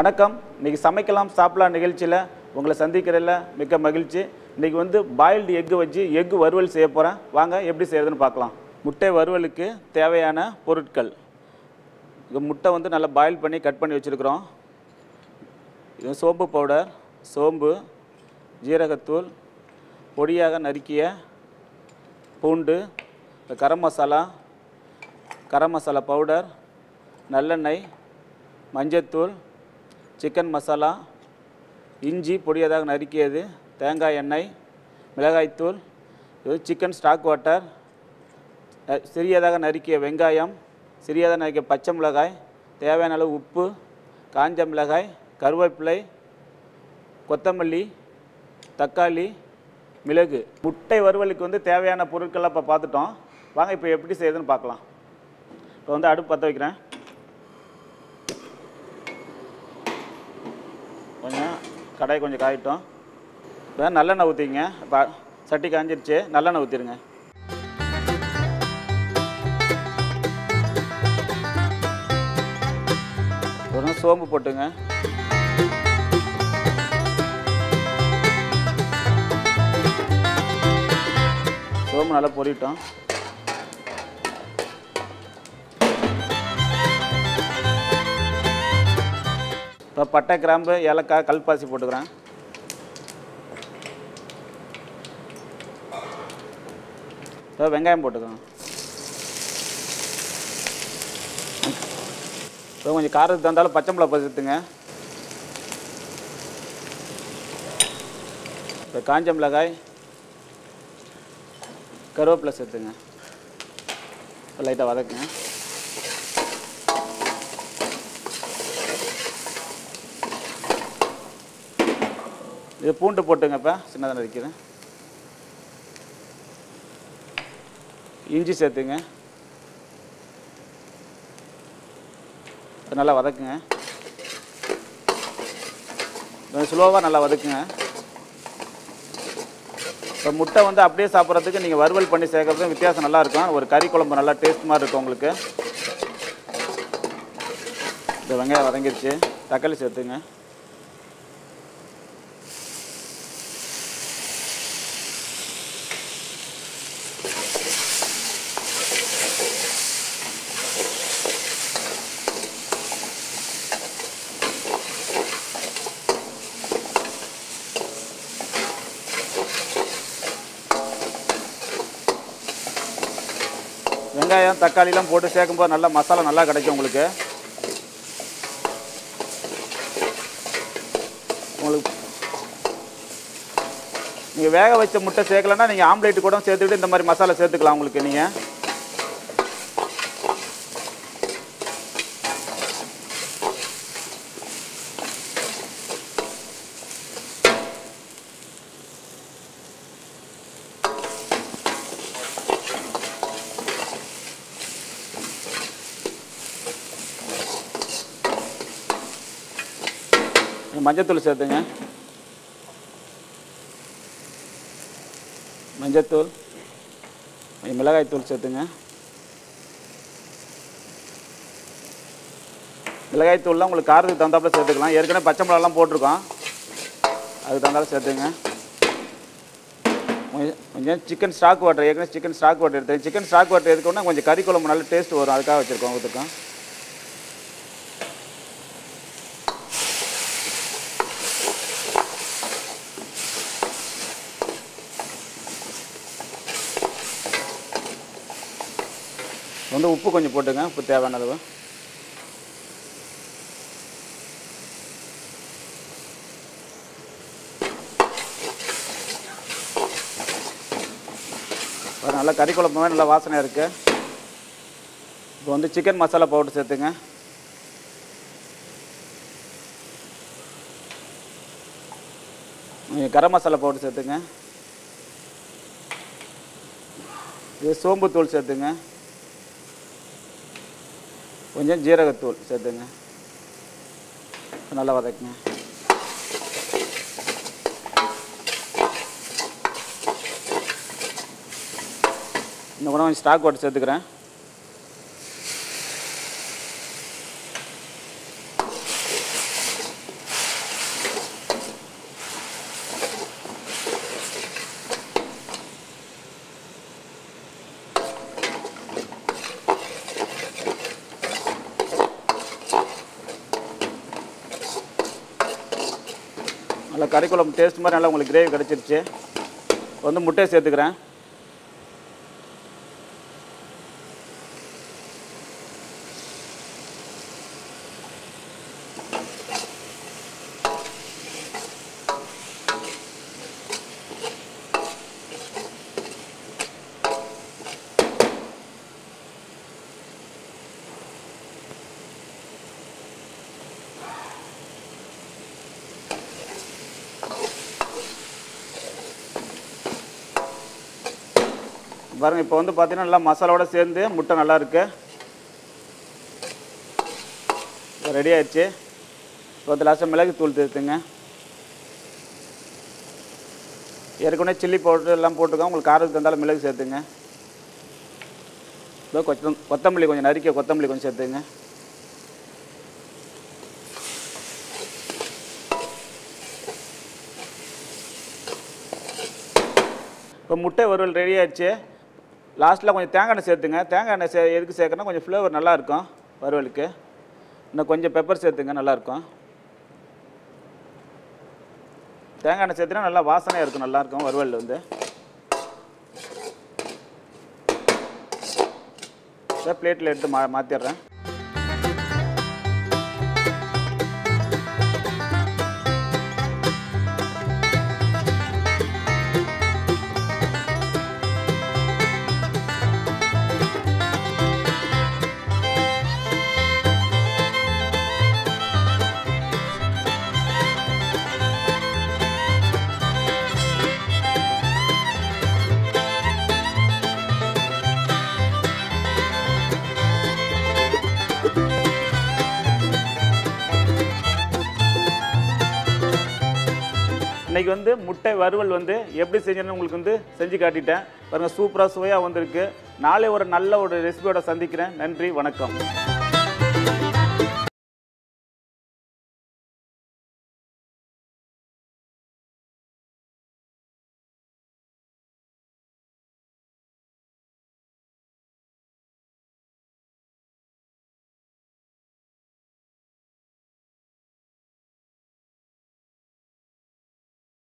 வணக்கம் இன்னைக்கு சமைக்கலாம் சாப்பிடலாம் நிகழ்ச்சியில் உங்களை சந்திக்கிறதுல மிக்க மகிழ்ச்சி இன்னைக்கு வந்து பாயில்டு எக்கு வச்சு எக்கு வறுவல் செய்ய போகிறேன் வாங்க எப்படி செய்யறதுன்னு பார்க்கலாம் முட்டை வறுவலுக்கு தேவையான பொருட்கள் இது முட்டை வந்து நல்லா பாயில் பண்ணி கட் பண்ணி வச்சுருக்குறோம் இது சோம்பு பவுடர் சோம்பு ஜீரகத்தூள் பொடியாக நறுக்கிய பூண்டு இந்த கரம் மசாலா கரம் மசாலா பவுடர் நல்லெண்ணெய் மஞ்சத்தூள் சிக்கன் மசாலா இஞ்சி பொடியதாக நறுக்கியது தேங்காய் எண்ணெய் மிளகாய்த்தூள் இது சிக்கன் ஸ்டாக் வாட்டர் அஹ், சிறியதாக நறுக்கிய வெங்காயம் சிறியதாக நறுக்கிய பச்சை மிளகாய் தேவையான அளவு உப்பு காஞ்ச மிளகாய் கருவேப்பிலை கொத்தமல்லி தக்காளி மிளகு முட்டை வறுவலுக்கு வந்து தேவையான பொருட்கள்லாம் இப்போ பார்த்துட்டோம் வாங்க இப்போ எப்படி செய்யுதுன்னு பார்க்கலாம் இப்போ வந்து அடுப்பு பற்ற வைக்கிறேன் கொஞ்சம் கடாய் கொஞ்சம் காயிட்டோம் இப்போ நல்லெண்ணெய் ஊற்றிங்க இப்போ சட்டி காஞ்சிருச்சு நல்லெண்ணெய் ஊற்றிடுங்க ஒரு சோம்பு போட்டுங்க சோம்பு நல்லா பொரிட்டோம் இப்போ பட்டை கிராம்பு ஏலக்காய் கல்பாசி போட்டுக்கிறேன் இப்போ வெங்காயம் போட்டுக்கிறேன் இப்போ கொஞ்சம் காரத்துக்கு தந்தாலும் பச்சை மிளகா சேர்த்துங்க இப்போ காஞ்ச மிளகாய் கருவேப்பிலை சேர்த்துங்க லைட்டாக வதக்குங்க இது பூண்டு போட்டுங்க இப்போ சின்னதாக நறுக்கிறேன் இஞ்சி சேர்த்துங்க அது நல்லா வதக்குங்க கொஞ்சம் ஸ்லோவாக நல்லா வதக்குங்க இப்போ முட்டை வந்து அப்படியே சாப்பிட்றதுக்கு நீங்கள் வறுவல் பண்ணி சேர்க்கறது வித்தியாசம் நல்லா இருக்கும் ஒரு கறி குழம்பு நல்லா டேஸ்ட் மாதிரி இருக்கும் உங்களுக்கு இந்த வெங்காயம் வதங்கிருச்சு தக்காளி சேர்த்துங்க வெங்காயம் தக்காளிலாம் போட்டு சேர்க்கும்போது நல்லா மசாலா நல்லா கிடைக்கும் உங்களுக்கு உங்களுக்கு நீங்கள் வேக வச்ச முட்டை சேர்க்கலன்னா நீங்கள் ஆம்லேட் கூட சேர்த்துக்கிட்டு இந்த மாதிரி மசாலா சேர்த்துக்கலாம் உங்களுக்கு நீங்கள் மஞ்சத்தூள் சேர்த்துங்க மஞ்சத்தூள் கொஞ்சம் மிளகாய் தூள் சேர்த்துங்க மிளகாய் தூள்லாம் உங்களுக்கு காரத்துக்கு தகுந்தாப்புல சேர்த்துக்கலாம் ஏற்கனவே பச்சை மிளகாலாம் போட்டிருக்கோம் அதுக்கு தகுந்தாப்புல சேர்த்துங்க கொஞ்சம் கொஞ்சம் சிக்கன் ஸ்டாக் வாட்டர் ஏற்கனவே சிக்கன் ஸ்டாக் வாட்டர் எடுத்தேன் சிக்கன் ஸ்டாக் வாட்டர் எதுக்குன்னா கொஞ்சம் கறி குழம்பு நல்ல டேஸ்ட் வரும் அதுக்காக வச்சுருக்கோம் ஊற்றுக்கோம் வந்து உப்பு கொஞ்சம் போட்டுங்க உப்பு தேவையான அளவு ஒரு நல்லா கறி குழம்பு மாதிரி நல்லா வாசனை இருக்குது இப்போ வந்து சிக்கன் மசாலா பவுடர் சேர்த்துங்க கொஞ்சம் கரம் மசாலா பவுடர் சேர்த்துங்க இது சோம்பு தூள் சேர்த்துங்க கொஞ்சம் ஜீரகத்தூள் சேர்த்துங்க நல்லா வதக்குங்க இன்னும் கூட கொஞ்சம் ஸ்டாக் வாட்டர் சேர்த்துக்கிறேன் இந்த கறி குழம்பு டேஸ்ட் மாதிரி நல்லா உங்களுக்கு கிரேவி கிடச்சிருச்சு இப்போ வந்து முட்டையை சேர்த்துக்கிறேன் பாருங்க இப்போ வந்து பார்த்தீங்கன்னா நல்லா மசாலாவோட சேர்ந்து முட்டை நல்லா இருக்கு ரெடி ஆயிடுச்சு இப்போ வந்து லாஸ்ட்டாக மிளகு தூள் சேர்த்துங்க ஏற்கனவே சில்லி பவுடர் எல்லாம் போட்டுக்கோங்க உங்களுக்கு காரத்துக்கு தந்தாலும் மிளகு சேர்த்துங்க இதோ கொத்தம் கொத்தமல்லி கொஞ்சம் நறுக்கிய கொத்தமல்லி கொஞ்சம் சேர்த்துங்க இப்போ முட்டை வறுவல் ரெடி ஆயிடுச்சு லாஸ்ட்டில் கொஞ்சம் தேங்காய் எண்ணெய் சேர்த்துங்க தேங்காய் எண்ணெய் சே எதுக்கு சேர்க்கணும் கொஞ்சம் ஃப்ளேவர் நல்லாயிருக்கும் வறுவலுக்கு இன்னும் கொஞ்சம் பெப்பர் சேர்த்துங்க நல்லாயிருக்கும் தேங்காய் எண்ணெய் சேர்த்துனா நல்லா வாசனையாக இருக்கும் நல்லாயிருக்கும் வறுவல் வந்து பிளேட்டில் எடுத்து மா மாற்றிடுறேன் இன்னைக்கு வந்து முட்டை வறுவல் வந்து எப்படி செஞ்சேன்னு உங்களுக்கு வந்து செஞ்சு காட்டிட்டேன் பாருங்கள் சூப்பராக சுவையாக வந்திருக்கு நாளை ஒரு நல்ல ஒரு ரெசிபியோட சந்திக்கிறேன் நன்றி வணக்கம்